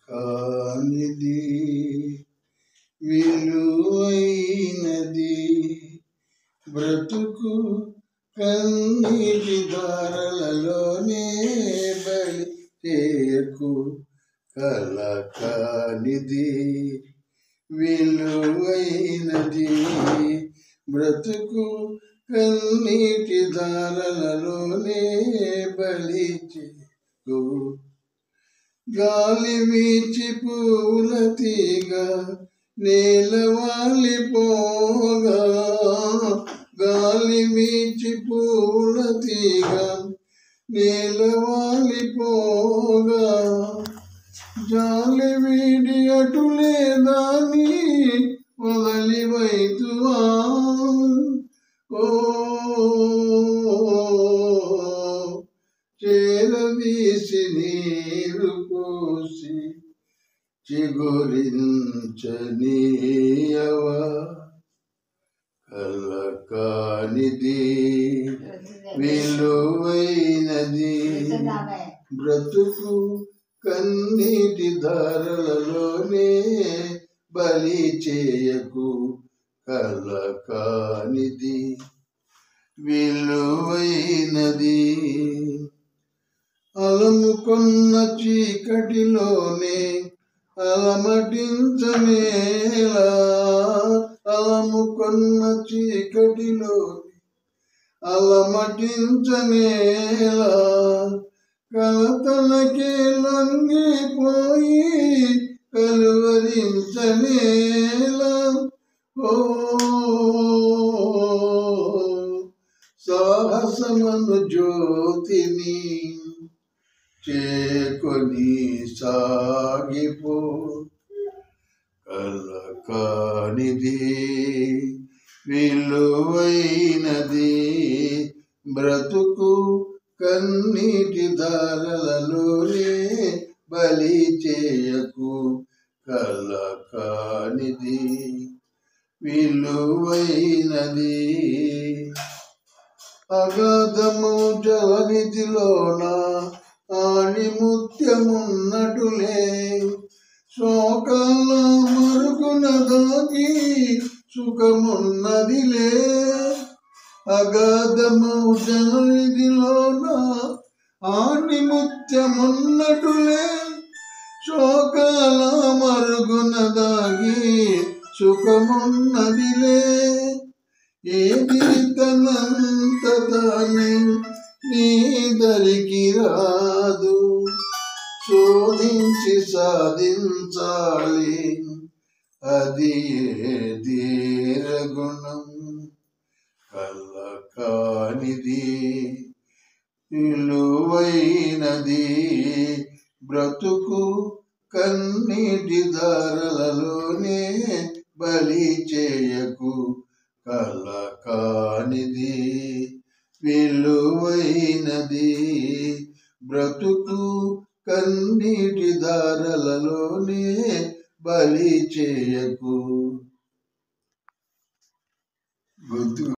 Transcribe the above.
కానిది విలువైనది బ్రతుకు కన్నీటి దారలలోనే బలి చేయకు కల కానిది విలువైనది బ్రతుకు కన్నీటి దారలలోనే బలి చేయకు గాలి వీచి పూల తీగ నేల వాలిపోగా గాలి వీచి పూల తీగ నేల వాలిపోగా జాలి వీడి అటులే దాని వదలి వైతువా ఓ చేరదీసి నీరు పోసి చిగురించనీయవా కలకానిది విలువైనది బ్రతుకు కన్నీటి ధారలలోనే బలి చేయకు కలకానిది విలువైనది అలముకొన్న చీకటిలోనే అలమటించనేలా అలముకొన్న చీకటిలోనే అలమటించనేలా కలతలకే లొంగిపోయి కలువరించనేలా ఓ సాహసమను జ్యోతిని చేకొని సాగిపో కలకానిది విలువైనది బ్రతుకు కన్నీటి దారలలోనే బలి చేయకు కలకానిది విలువైనది అగాధము జలనిధిలోన ఆణి ముత్యమున్నటులే శోకాల మరుగున దాగి సుఖమున్నదిలే అగాధము జలనిధిలోన ఆణి ముత్యమున్నటులే శోకాల మరుగున దాగి సుఖమున్నదిలే ఏది తనంత తానే నీ దరికి రాదు శోధించి సాధించాలి అది ధీరగుణం కలకానిది విలువైనది బ్రతుకు కన్నీటి దారలలోనే బలి చేయకు కలకానిది విలువైనది బ్రతుకు కన్నీటి దారలలోనే బలి చేయకు గొంతు